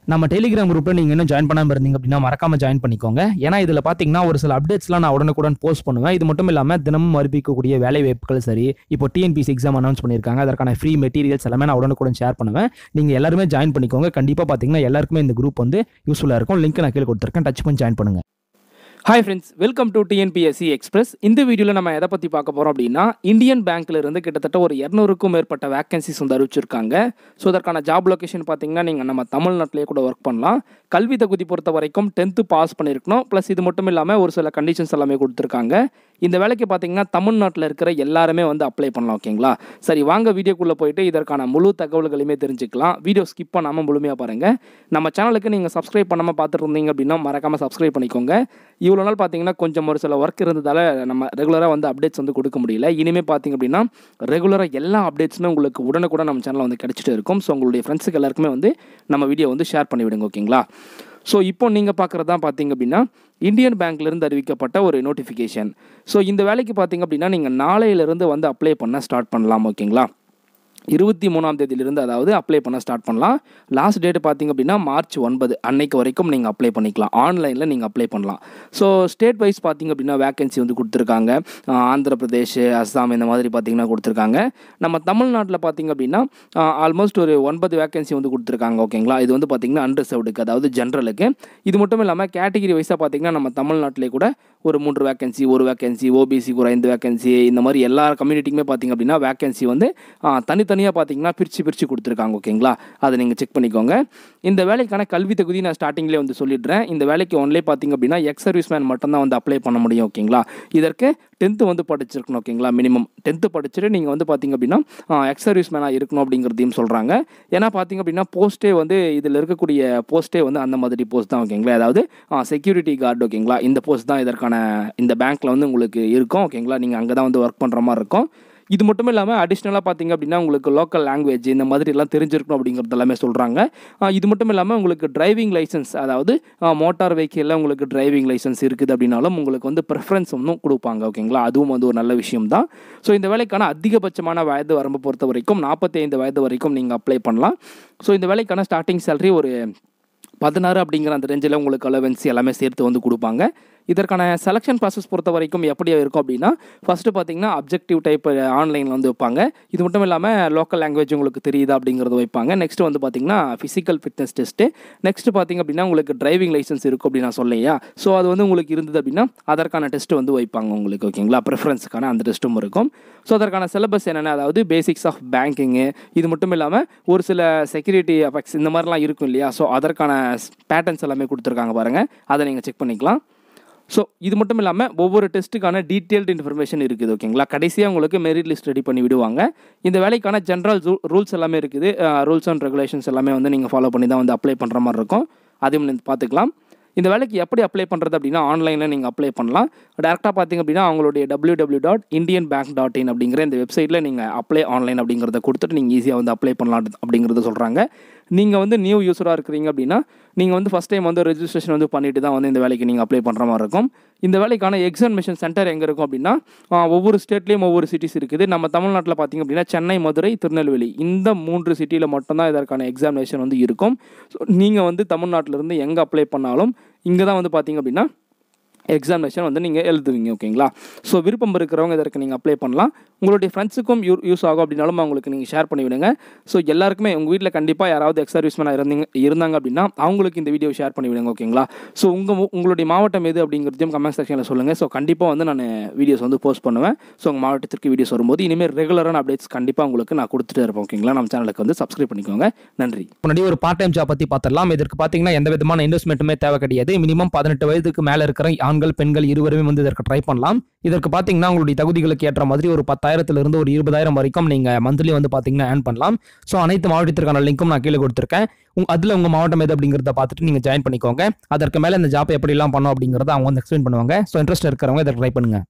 நம்ம டெலிகிராம் குரூப்பில் நீங்கள் இன்னும் ஜாயின் பண்ணாமல் இருந்தீங்க அப்படின்னா மறக்காம ஜாயின் பண்ணிக்கோங்க ஏன்னா இதில் பார்த்தீங்கன்னா ஒரு சில அப்டேட்ஸ்லாம் நான் உடனுக்குடன் போஸ்ட் பண்ணுவேன் இது மட்டும் இல்லாமல் தினமும் அறிவிக்கக்கூடிய வேலை வாய்ப்புகள் சரி இப்போ டிஎன்பிசி எக்ஸாம் அனௌன்ஸ் பண்ணியிருக்காங்க அதற்கான ஃப்ரீ மெட்டீரியல்ஸ் எல்லாமே நான் உடனுக்குடன் ஷேர் பண்ணுவேன் நீங்கள் எல்லாருமே ஜாயின் பண்ணிக்கோங்க கண்டிப்பாக பார்த்தீங்கன்னா எல்லாருக்குமே இந்த குரூப் வந்து யூஸ்ஃபுல்லாக இருக்கும் லிங்க் நான் கீழே கொடுத்துருக்கேன் டச் பண்ணி ஜாயின் பண்ணுங்க hi friends welcome to TNPSC express இந்த வீடியோவில் நம்ம எதை பற்றி பார்க்க போகிறோம் அப்படின்னா இந்தியன் பேங்க்ல இருந்து கிட்டத்தட்ட ஒரு இரநூறுக்கும் மேற்பட்ட வேகன்சிஸ் வந்து அறிவிச்சிருக்காங்க ஸோ அதற்கான ஜாப் லொகேஷன் பார்த்தீங்கன்னா நீங்கள் நம்ம தமிழ்நாட்டிலேயே கூட ஒர்க் பண்ணலாம் கல்வி தகுதி பொறுத்த வரைக்கும் டென்த்து பாஸ் பண்ணியிருக்கணும் ப்ளஸ் இது மட்டும் இல்லாமல் ஒரு சில கண்டிஷன்ஸ் எல்லாமே கொடுத்துருக்காங்க இந்த வேலைக்கு பார்த்தீங்கன்னா தமிழ்நாட்டில் இருக்கிற எல்லாருமே வந்து அப்ளை பண்ணலாம் ஓகேங்களா சரி வாங்க வீடியோக்குள்ளே போயிட்டு இதற்கான முழு தகவல்களையுமே தெரிஞ்சுக்கலாம் வீடியோ ஸ்கிப் பண்ணாமல் முழுமையாக பாருங்கள் நம்ம சேனலுக்கு நீங்கள் சப்ஸ்கிரைப் பண்ணாமல் பார்த்துட்டு இருந்தீங்க அப்படின்னா மறக்காமல் சப்ஸ்கிரைப் பண்ணிக்கோங்க இவ்வளோ நாள் பார்த்தீங்கன்னா கொஞ்சம் ஒரு சில ஒர்க் இருந்ததால் நம்ம ரெகுலராக வந்து அப்டேட்ஸ் வந்து கொடுக்க முடியல இனிமேல் பார்த்தீங்க அப்படின்னா ரெகுலராக எல்லா அப்டேட்ஸுமே உங்களுக்கு உடனுக்குடன் நம்ம சேனலில் வந்து கிடச்சிட்டு இருக்கும் ஸோ உங்களுடைய ஃப்ரெண்ட்ஸுக்கு எல்லாருக்குமே வந்து நம்ம வீடியோ வந்து ஷேர் பண்ணிவிடுங்க ஓகேங்களா ஸோ இப்போ நீங்கள் பார்க்குறது தான் பார்த்தீங்க அப்படின்னா இந்தியன் பேங்க்லேருந்து அறிவிக்கப்பட்ட ஒரு நோட்டிஃபிகேஷன் ஸோ இந்த வேலைக்கு பார்த்தீங்க அப்படின்னா நீங்கள் நாளையிலேருந்து வந்து அப்ளை பண்ண ஸ்டார்ட் பண்ணலாம் ஓகேங்களா இருபத்தி மூணாம் தேதியிலிருந்து அதாவது அப்ளை பண்ண ஸ்டார்ட் பண்ணலாம் லாஸ்ட் டேட் பார்த்தீங்க அப்படின்னா மார்ச் ஒன்பது அன்னைக்கு வரைக்கும் நீங்கள் அப்ளை பண்ணிக்கலாம் ஆன்லைனில் நீங்கள் அப்ளை பண்ணலாம் ஸோ ஸ்டேட் வைஸ் பார்த்தீங்க அப்படின்னா வேகன்சி வந்து கொடுத்துருக்காங்க ஆஹ் ஆந்திர பிரதேஷ் அஸ்ஸாம் இந்த மாதிரி பார்த்தீங்கன்னா கொடுத்துருக்காங்க நம்ம தமிழ்நாட்டில் பார்த்தீங்க அப்படின்னா ஆல்மோஸ்ட் ஒரு ஒன்பது வேகன்சி வந்து கொடுத்துருக்காங்க ஓகேங்களா இது வந்து பார்த்தீங்கன்னா அன்ரிசர்வ்டுக்கு அதாவது ஜென்ரலுக்கு இது மட்டும் இல்லாமல் கேட்டகிரி வைஸாக பார்த்தீங்கன்னா நம்ம தமிழ்நாட்டிலே கூட ஒரு மூன்று வேகன்சி ஒரு வேகன்சி ஓபிசிக்கு ஒரு ஐந்து வேகன்சி இந்த மாதிரி எல்லா கம்யூனிட்டிக்குமே பார்த்தீங்க அப்படின்னா வேகன்சி வந்து ஆஹ் தனித்தனியாக பார்த்தீங்கன்னா பிரித்து பிரித்து கொடுத்துருக்காங்க ஓகேங்களா அதை நீங்கள் செக் பண்ணிக்கோங்க இந்த வேலைக்கான கல்வி தகுதி நான் ஸ்டார்டிங்லேயே வந்து சொல்லிடுறேன் இந்த வேலைக்கு ஒன்லே பார்த்தீங்க அப்படின்னா எக்ஸ் சர்வீஸ் மேன் மட்டும்தான் வந்து அப்ளை பண்ண முடியும் ஓகேங்களா இதற்கு டென்த்து வந்து படிச்சிருக்கணும் ஓகேங்களா மினிமம் டென்த்து படிச்சுட்டு நீங்கள் வந்து பார்த்தீங்க அப்படின்னா எக்ஸ் சர்வீஸ் மேனாக இருக்கணும் அப்படிங்கிறதையும் சொல்கிறாங்க ஏன்னா பார்த்தீங்க அப்படின்னா போஸ்ட்டே வந்து இதில் இருக்கக்கூடிய போஸ்ட்டே வந்து அந்த மாதிரி போஸ்ட் தான் ஓகேங்களா அதாவது செக்யூரிட்டி கார்டு ஓகேங்களா இந்த போஸ்ட் தான் இதற்கான இந்த பேங்க்கில் வந்து உங்களுக்கு இருக்கும் ஓகேங்களா நீங்கள் அங்கே தான் வந்து ஒர்க் பண்ணுற மாதிரி இருக்கும் இது மட்டும் இல்லாமல் அடிஷ்னலாக பார்த்தீங்க அப்படின்னா உங்களுக்கு லோக்கல் லாங்குவேஜ் இந்த மாதிரி எல்லாம் தெரிஞ்சிருக்கணும் அப்படிங்கிறது எல்லாமே சொல்கிறாங்க இது மட்டும் இல்லாமல் உங்களுக்கு டிரைவிங் லைசன்ஸ் அதாவது மோட்டார் வெஹிக்கிளில் உங்களுக்கு டிரைவிங் லைசன்ஸ் இருக்குது அப்படின்னாலும் உங்களுக்கு வந்து ப்ரிஃபரன்ஸ் ஒன்றும் கொடுப்பாங்க ஓகேங்களா அதுவும் வந்து ஒரு நல்ல விஷயம் தான் ஸோ இந்த வேலைக்கான அதிகபட்சமான வயது வரம்பு பொறுத்த வரைக்கும் நாற்பத்தி ஐந்து வயது வரைக்கும் நீங்கள் அப்ளை பண்ணலாம் ஸோ இந்த வேலைக்கான ஸ்டார்டிங் சேலரி ஒரு பதினாறு அப்படிங்கிற அந்த ரேஞ்சில் உங்களுக்கு அலவன்சி எல்லாமே சேர்த்து வந்து கொடுப்பாங்க இதற்கான செலெக்ஷன் ப்ராசஸ் பொறுத்த வரைக்கும் எப்படி இருக்கும் அப்படின்னா ஃபஸ்ட்டு பார்த்தீங்கன்னா அப்ஜெக்டிவ் டைப் ஆன்லைனில் வந்து வைப்பாங்க இது மட்டும் இல்லாமல் லோக்கல் லாங்குவேஜ் உங்களுக்கு தெரியுதா அப்படிங்கிறது வைப்பாங்க நெக்ஸ்ட் வந்து பார்த்தீங்கன்னா ஃபிசிக்கல் ஃபிட்னஸ் டெஸ்ட்டு நெக்ஸ்ட் பார்த்தீங்க அப்படின்னா உங்களுக்கு டிரைவிங் லைசன்ஸ் இருக்கும் அப்படின்னு நான் சொல்லையா ஸோ அது வந்து உங்களுக்கு இருந்தது அப்படின்னா அதற்கான டெஸ்ட் வந்து வைப்பாங்க உங்களுக்கு ஓகேங்களா ப்ரிஃபரன்ஸுக்கான அந்த டெஸ்ட்டும் இருக்கும் ஸோ அதற்கான சிலபஸ் என்னென்ன அதாவது பேசிக்ஸ் ஆஃப் பேங்கிங்கு இது மட்டும் இல்லாமல் ஒரு சில செக்யூரிட்டி அஃபெக்ட்ஸ் இந்த மாதிரிலாம் இருக்கும் இல்லையா ஸோ அதற்கான பேட்டர்ன்ஸ் எல்லாமே கொடுத்துருக்காங்க பாருங்கள் அதை நீங்கள் செக் பண்ணிக்கலாம் ஸோ இது மட்டும் இல்லாமல் ஒவ்வொரு டெஸ்ட்டுக்கான டீட்டெயில்டு இன்ஃபர்மேஷன் இருக்குது ஓகேங்களா கடைசியாக உங்களுக்கு மெரிட் லிஸ்ட் ரெடி பண்ணி விடுவாங்க இந்த வேலைக்கான ஜென்ரல் ரூல்ஸ் எல்லாமே இருக்குது ரூல்ஸ் அண்ட் ரெகுலேஷன்ஸ் எல்லாமே வந்து நீங்கள் ஃபாலோ பண்ணி தான் வந்து அப்ளை பண்ணுற மாதிரி இருக்கும் அதையும் நீங்கள் பார்த்துக்கலாம் இந்த வேலைக்கு எப்படி அப்ளை பண்ணுறது அப்படின்னா ஆன்லைனில் நீங்கள் அப்ளை பண்ணலாம் டேரெக்டாக பார்த்தீங்க அப்படின்னா அவங்களுடைய W W dot Indian Bank dot in அப்படிங்கிற இந்த வெப்சைட்டில் நீங்கள் அப்ளை ஆன்லைன் அப்படிங்கிறத கொடுத்துட்டு நீங்கள் ஈஸியாக வந்து அப்ளை பண்ணலாம் அப்படிங்கிறத சொல்கிறாங்க நீங்கள் வந்து நியூ யூஸராக இருக்கிறீங்க அப்படின்னா நீங்கள் வந்து ஃபஸ்ட் டைம் வந்து ரெஜிஸ்ட்ரேஷன் வந்து பண்ணிட்டு தான் வந்து இந்த வேலைக்கு நீங்கள் அப்ளை பண்ணுற மாதிரி இருக்கும் இந்த வேலைக்கான எக்ஸாமினேஷன் சென்டர் எங்கே இருக்கும் அப்படின்னா ஒவ்வொரு ஸ்டேட்லேயும் ஒவ்வொரு சிட்டிஸ் இருக்குது நம்ம தமிழ்நாட்டில் பார்த்திங்க அப்படின்னா சென்னை மதுரை திருநெல்வேலி இந்த மூன்று சிட்டியில் மட்டும்தான் இதற்கான எக்ஸாமினேஷன் வந்து இருக்கும் ஸோ நீங்கள் வந்து தமிழ்நாட்டிலேருந்து எங்கே அப்ளை பண்ணாலும் இங்கே தான் வந்து பார்த்திங்க அப்படின்னா எக்ஸாமினேஷன் வந்து நீங்கள் எழுதுவீங்க ஓகேங்களா ஸோ விருப்பம் இருக்கிறவங்க இதற்கு நீங்கள் அப்ளை பண்ணலாம் உங்களுடைய ஃப்ரெண்ட்ஸுக்கும் யூ யூஸ் ஆகும் அப்படின்னாலும் அவங்களுக்கு நீங்கள் ஷேர் பண்ணி விடுங்க ஸோ எல்லாருக்குமே உங்கள் வீட்டில் கண்டிப்பாக யாராவது எக்ஸ் சர்வீஸ்மேனாக இருந்தீங்க இருந்தாங்க அப்படின்னா அவங்களுக்கு இந்த வீடியோ ஷேர் பண்ணி விடுங்க ஓகேங்களா ஸோ உங்கள் உங்களுடைய மாவட்டம் எது அப்படிங்கிறதையும் கமெண்ட் செக்ஷனில் சொல்லுங்கள் ஸோ கண்டிப்பாக வந்து நான் வீடியோஸ் வந்து போஸ்ட் பண்ணுவேன் ஸோ உங்கள் மாவட்டத்திற்கு வீடியோஸ் வரும்போது இனிமேல் ரெகுலரான அப்டேட்ஸ் கண்டிப்பாக உங்களுக்கு நான் கொடுத்துட்டே இருப்பேன் ஓகேங்களா நம்ம சேனலுக்கு வந்து சப்ஸ்கிரைப் பண்ணிக்கோங்க நன்றி முன்னாடி ஒரு பார்ட் டைம் ஜாப் பற்றி பார்த்துடலாம் இதற்கு பார்த்தீங்கன்னா எந்த விதமான இன்வெஸ்ட்மெண்ட்டுமே தேவை கிடையாது மினிமம் பதினெட்டு வயதுக்கு மேலே இருக்கிற ஆண்கள் பெண்கள் இருவருமே வந்து இதற்கு ட்ரை பண்ணலாம் இதற்கு பார்த்தீங்கன்னா உங்களுடைய தகுதிகளுக்கு ஏற்ற மாதிரி ஒரு பத்தாயிரத்திலிருந்து ஒரு இருபதாயிரம் வரைக்கும் நீங்கள் மந்த்லி வந்து பார்த்தீங்கன்னா ஏர்ன் பண்ணலாம் ஸோ அனைத்து மாவட்டத்திற்கான லிங்க்கும் நான் கீழே கொடுத்துருக்கேன் உங்க அதில் உங்கள் மாவட்டம் எது அப்படிங்கிறத பார்த்துட்டு நீங்கள் ஜாயின் பண்ணிக்கோங்க அதற்கு மேலே இந்த ஜாப் எப்படிலாம் பண்ணோம் அப்படிங்கிறத அவங்க வந்து எக்ஸ்பிளைன் பண்ணுவாங்க ஸோ இன்ட்ரெஸ்ட் இருக்கிறவங்க இதற்கு ட்ரை பண்ணுங்க